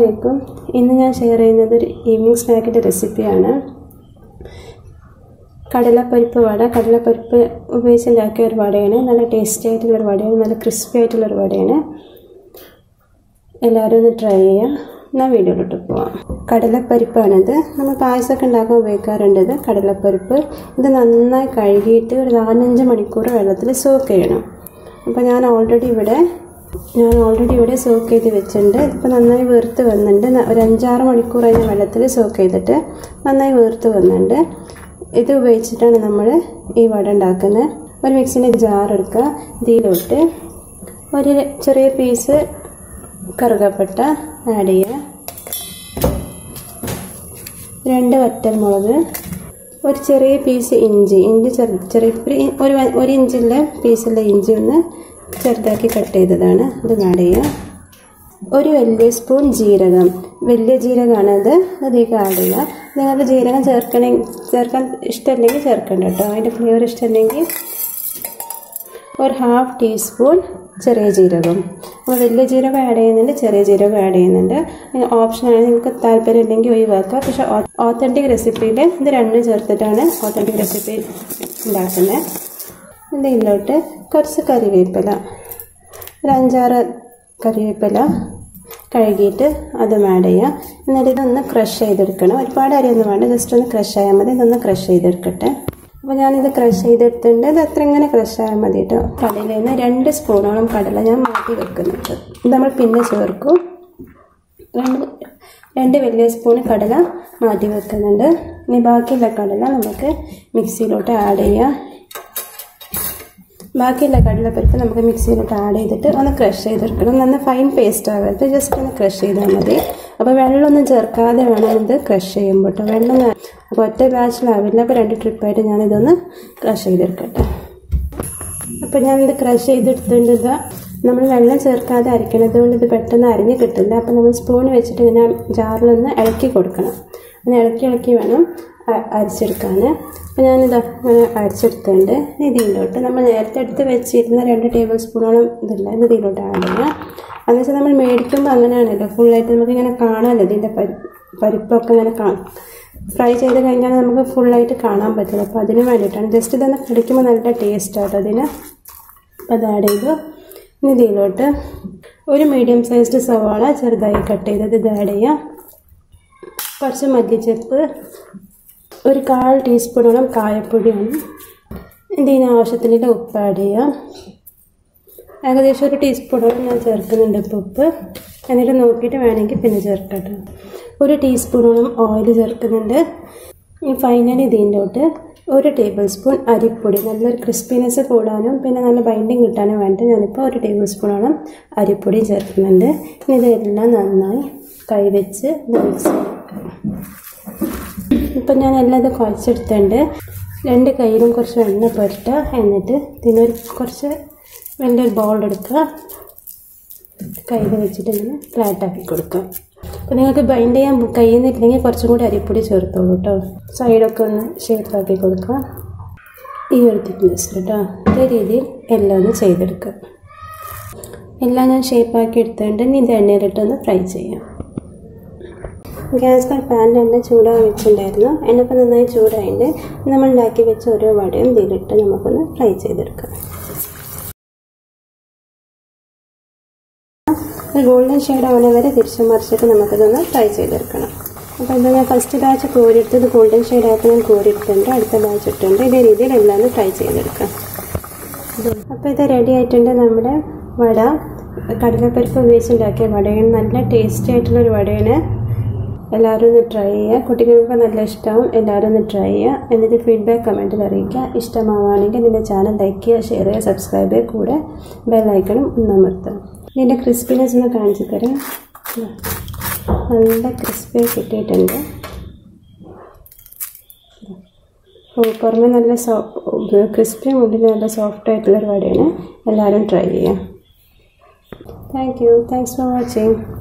അലൈക്കും ഇന്ന് ഞാൻ ഷെയർ ചെയ്യുന്നത് ഒരു ഈവനിങ് സ്നാക്കിൻ്റെ റെസിപ്പിയാണ് കടലപ്പരിപ്പ് വട കടലപ്പരിപ്പ് ഉപയോഗിച്ചുണ്ടാക്കിയ ഒരു വടയാണ് നല്ല ടേസ്റ്റി ആയിട്ടുള്ള ഒരു വടയാണ് നല്ല ക്രിസ്പി ആയിട്ടുള്ള ഒരു വടയാണ് എല്ലാവരും ഒന്ന് ട്രൈ ചെയ്യുക എന്നാൽ വീഡിയോയിലോട്ട് പോവാം കടലപ്പരിപ്പാണിത് നമ്മൾ പായസമൊക്കെ ഉണ്ടാക്കാൻ ഉപയോഗിക്കാറുണ്ട് ഇത് കടലപ്പരിപ്പ് ഇത് നന്നായി കഴുകിയിട്ട് ഒരു നാലഞ്ച് മണിക്കൂർ വെള്ളത്തിൽ സോക്ക് ചെയ്യണം അപ്പോൾ ഞാൻ ഓൾറെഡി ഇവിടെ ഞാൻ ഓൾറെഡി ഇവിടെ സോക്ക് ചെയ്ത് വെച്ചിട്ടുണ്ട് ഇപ്പോൾ നന്നായി വീർത്ത് വന്നിട്ടുണ്ട് ഒരു അഞ്ചാറ് മണിക്കൂർ അതിന് വെള്ളത്തിൽ സോക്ക് ചെയ്തിട്ട് നന്നായി വീർത്ത് വന്നിട്ടുണ്ട് ഇത് ഉപയോഗിച്ചിട്ടാണ് നമ്മൾ ഈ വട ഉണ്ടാക്കുന്നത് ഒരു മിക്സിൻ്റെ ജാർ എടുക്കുക ഇതിലോട്ട് ഒരു ചെറിയ പീസ് കറുകപ്പട്ട ആഡ് ചെയ്യുക രണ്ട് വറ്റൽ മുളക് ഒരു ചെറിയ പീസ് ഇഞ്ചി ഇഞ്ചി ചെറു ചെറിയ ഒരു ഒരു ഇഞ്ചിൻ്റെ പീസുള്ള ഇഞ്ചി ഒന്ന് ചെറുതാക്കി കട്ട് ചെയ്തതാണ് അത് ആഡ് ചെയ്യുക ഒരു വലിയ സ്പൂൺ ജീരകം വലിയ ജീരകമാണത് അതിലേക്ക് ആഡ് ചെയ്യുക നിങ്ങൾക്ക് ജീരകം ചേർക്കണ ചേർക്കാൻ ഇഷ്ടമല്ലെങ്കിൽ ചേർക്കണ്ട കേട്ടോ അതിൻ്റെ ഫ്ലേവർ ഇഷ്ടമല്ലെങ്കിൽ ഒരു ഹാഫ് ടീസ്പൂൺ ചെറിയ ജീരകം അപ്പോൾ വലിയ ജീരകം ആഡ് ചെയ്യുന്നുണ്ട് ചെറിയ ജീരകം ആഡ് ചെയ്യുന്നുണ്ട് ഓപ്ഷനാണ് നിങ്ങൾക്ക് താല്പര്യം ഇല്ലെങ്കിൽ ഒഴിവാക്കുക പക്ഷേ ഓത്തൻറ്റിക് റെസിപ്പിയിൽ ഇത് രണ്ടും ചേർത്തിട്ടാണ് ഓത്തൻറ്റിക് റെസിപ്പി ഉണ്ടാക്കുന്നത് ഇതിലോട്ട് കുറച്ച് കറിവേപ്പില ഒരു അഞ്ചാറ് കറിവേപ്പില കഴുകിയിട്ട് അതും ആഡ് ചെയ്യുക എന്നിട്ട് ഇതൊന്ന് ക്രഷ് ചെയ്തെടുക്കണം ഒരുപാട് അരിയൊന്നും വേണ്ട ജസ്റ്റ് ഒന്ന് ക്രഷ് ആയാൽ മതി ഇതൊന്ന് ക്രഷ് ചെയ്തെടുക്കട്ടെ അപ്പോൾ ഞാനിത് ക്രഷ് ചെയ്തെടുത്തിട്ടുണ്ട് ഇത് അത്ര ഇങ്ങനെ ക്രഷ് ആയാൽ മതി കേട്ടോ കടലയിൽ നിന്ന് രണ്ട് സ്പൂണോളം കടല ഞാൻ മാറ്റി വെക്കുന്നുണ്ട് ഇത് നമ്മൾ പിന്നെ ചേർക്കും രണ്ട് രണ്ട് വലിയ സ്പൂൺ കടല മാറ്റി വെക്കുന്നുണ്ട് ഇനി ബാക്കിയുള്ള കടല നമുക്ക് മിക്സിയിലോട്ട് ആഡ് ചെയ്യാം ബാക്കിയുള്ള കടലപ്പരിപ്പ് നമുക്ക് മിക്സിയിലോട്ട് ആഡ് ചെയ്തിട്ട് ഒന്ന് ക്രഷ് ചെയ്തെടുക്കണം നന്ന ഫൈൻ പേസ്റ്റ് ആകരുത് ജസ്റ്റ് ഒന്ന് ക്രഷ് ചെയ്താൽ മതി അപ്പോൾ വെള്ളമൊന്നും ചേർക്കാതെ വേണം ഇത് ക്രഷ് ചെയ്യുമ്പോൾ കേട്ടോ വെള്ളം അപ്പോൾ ഒറ്റ ബാച്ചിലാവില്ല അപ്പോൾ രണ്ട് ട്രിപ്പായിട്ട് ഞാനിതൊന്ന് ക്രഷ് ചെയ്തെടുക്കട്ടെ അപ്പോൾ ഞാനിത് ക്രഷ് ചെയ്തെടുത്തിട്ടുണ്ട് ഇതാ നമ്മൾ വെള്ളം ചേർക്കാതെ അരയ്ക്കണത് കൊണ്ട് ഇത് പെട്ടെന്ന് അരിഞ്ഞ് കിട്ടില്ല അപ്പോൾ നമ്മൾ സ്പൂൺ വെച്ചിട്ട് ഇങ്ങനെ ജാറിലൊന്ന് ഇളക്കി കൊടുക്കണം അങ്ങനെ ഇളക്കി ഇളക്കി വേണം അരച്ചെടുക്കാൻ അപ്പോൾ ഞാനിത് അങ്ങനെ അരച്ചെടുത്തിട്ടുണ്ട് ഇതിലോട്ട് നമ്മൾ നേരത്തെ എടുത്ത് വെച്ചിരുന്ന രണ്ട് ടേബിൾ സ്പൂണോളം ഇതില്ല ഇത് ഇതിലോട്ട് ആഡ് ചെയ്യുക എന്ന് വെച്ചാൽ നമ്മൾ മേടിക്കുമ്പോൾ അങ്ങനെയാണല്ലോ ഫുള്ളായിട്ട് നമുക്ക് ഇങ്ങനെ കാണാമല്ലോ ഇതിൻ്റെ പരി പരിപ്പൊക്കെ ഇങ്ങനെ കാണാം ഫ്രൈ ചെയ്ത് കഴിഞ്ഞാൽ നമുക്ക് ഫുള്ളായിട്ട് കാണാൻ പറ്റില്ല അപ്പോൾ അതിന് വേണ്ടിയിട്ടാണ് ജസ്റ്റ് ഇതൊന്ന് കടിക്കുമ്പോൾ നല്ല ടേസ്റ്റ് ആട്ടോ അതിന് അപ്പോൾ അത് ആഡ് ചെയ്തു ഇനി ഇതിലോട്ട് ഒരു മീഡിയം സൈസ്ഡ് സവാള ചെറുതായി കട്ട് ചെയ്തത് ഇത് ആഡ് ചെയ്യാം കുറച്ച് മല്ലിച്ചപ്പ് ഒരു കാൽ ടീസ്പൂണോളം കായപ്പൊടിയാണ് ഇതിന് ആവശ്യത്തിനുള്ള ഉപ്പ് ആഡ് ചെയ്യാം ഏകദേശം ഒരു ടീസ്പൂണോളം ഞാൻ ചേർക്കുന്നുണ്ട് ഇപ്പോൾ ഉപ്പ് എന്നിട്ട് നോക്കിയിട്ട് വേണമെങ്കിൽ പിന്നെ ചേർക്കട്ടെ ഒരു ടീസ്പൂണോളം ഓയിൽ ചേർക്കുന്നുണ്ട് ഫൈനലി ഇതിൻ്റെ ഒരു ടേബിൾ സ്പൂൺ അരിപ്പൊടി നല്ലൊരു ക്രിസ്പിനെസ് കൂടാനും പിന്നെ നല്ല ബൈൻഡിങ് കിട്ടാനും വേണ്ടി ഞാനിപ്പോൾ ഒരു ടേബിൾ സ്പൂണോളം അരിപ്പൊടി ചേർക്കുന്നുണ്ട് ഇനി ഇതെല്ലാം നന്നായി കൈവച്ച് മിക്സ് ഇപ്പം ഞാൻ എല്ലാം ഇത് കുഴച്ചെടുത്തിട്ടുണ്ട് രണ്ട് കയ്യിലും കുറച്ച് എണ്ണ പുരട്ടുക എന്നിട്ട് ഇതിനൊരു കുറച്ച് വലിയൊരു ബൗൾ എടുക്കുക കയ്യിൽ വെച്ചിട്ട് ഇങ്ങനെ ഫ്ലാറ്റാക്കി കൊടുക്കുക അപ്പോൾ നിങ്ങൾക്ക് ബൈൻഡ് ചെയ്യാൻ കഴിയുന്നില്ലെങ്കിൽ കുറച്ചും കൂടി അരിപ്പൊടി ചേർത്തോളൂ കേട്ടോ സൈഡൊക്കെ ഒന്ന് ഷേപ്പാക്കി കൊടുക്കുക ഈ ഒരു തിക്നെസ് കേട്ടോ ഇതേ രീതിയിൽ എല്ലാം ഒന്ന് ചെയ്തെടുക്കുക എല്ലാം ഞാൻ ഷേപ്പാക്കി എടുത്തിട്ടുണ്ട് ഇനി ഇത് എണ്ണയിലിട്ടൊന്ന് ഫ്രൈ ചെയ്യാം ഗ്യാസ് പാനിൽ എണ്ണ ചൂടാൻ വെച്ചിട്ടുണ്ടായിരുന്നു എണ്ണപ്പം നന്നായി ചൂടായിട്ട് നമ്മൾ ഉണ്ടാക്കി വെച്ച ഓരോ വടയും ഇതിലിട്ട് നമുക്കൊന്ന് ഫ്രൈ ചെയ്തെടുക്കാം ഗോൾഡൻ ഷെയ്ഡ് ആവുന്ന വരെ തിരിച്ചു മറിച്ചിട്ട് നമുക്കിതൊന്ന് ഫ്രൈ ചെയ്തെടുക്കണം അപ്പോൾ ഇത് ഞാൻ ഫസ്റ്റ് ബാച്ച് കോരിയെടുത്തത് ഗോൾഡൻ ഷെയ്ഡ് ആയപ്പോൾ ഞാൻ കോരിയെടുത്തിട്ടുണ്ട് അടുത്ത ബാച്ച് ഇട്ടുണ്ട് ഇതേ രീതിയിൽ എല്ലാം ട്രൈ ചെയ്തെടുക്കാം അപ്പോൾ ഇത് റെഡി ആയിട്ടുണ്ട് നമ്മുടെ വട കടലപ്പരിപ്പ് ഉപയോഗിച്ചുണ്ടാക്കിയ വടയാണ് നല്ല ടേസ്റ്റി ആയിട്ടുള്ളൊരു വടയാണ് എല്ലാവരും ഒന്ന് ട്രൈ ചെയ്യുക കുട്ടികൾക്ക് നല്ല ഇഷ്ടമാവും എല്ലാവരും ഒന്ന് ട്രൈ ചെയ്യുക എന്നിട്ട് ഫീഡ്ബാക്ക് കമൻറ്റിൽ അറിയിക്കുക ഇഷ്ടമാവുകയാണെങ്കിൽ നിൻ്റെ ചാനൽ ലൈക്ക് ചെയ്യുക ഷെയർ ചെയ്യുക സബ്സ്ക്രൈബ് ചെയ്യുക കൂടെ ബെല്ലൈക്കണും ഒന്ന് അമർത്തുക ഇതിൻ്റെ ക്രിസ്പിനെസ് ഒന്ന് കാണിച്ചു തരാം നല്ല ക്രിസ്പി കിട്ടിയിട്ടുണ്ട് പുറമെ നല്ല സോ ക്രിസ്പിയും ഉള്ളിൽ നല്ല സോഫ്റ്റ് ആയിട്ടുള്ളൊരു വടയാണ് എല്ലാവരും ട്രൈ ചെയ്യുക thank you thanks for watching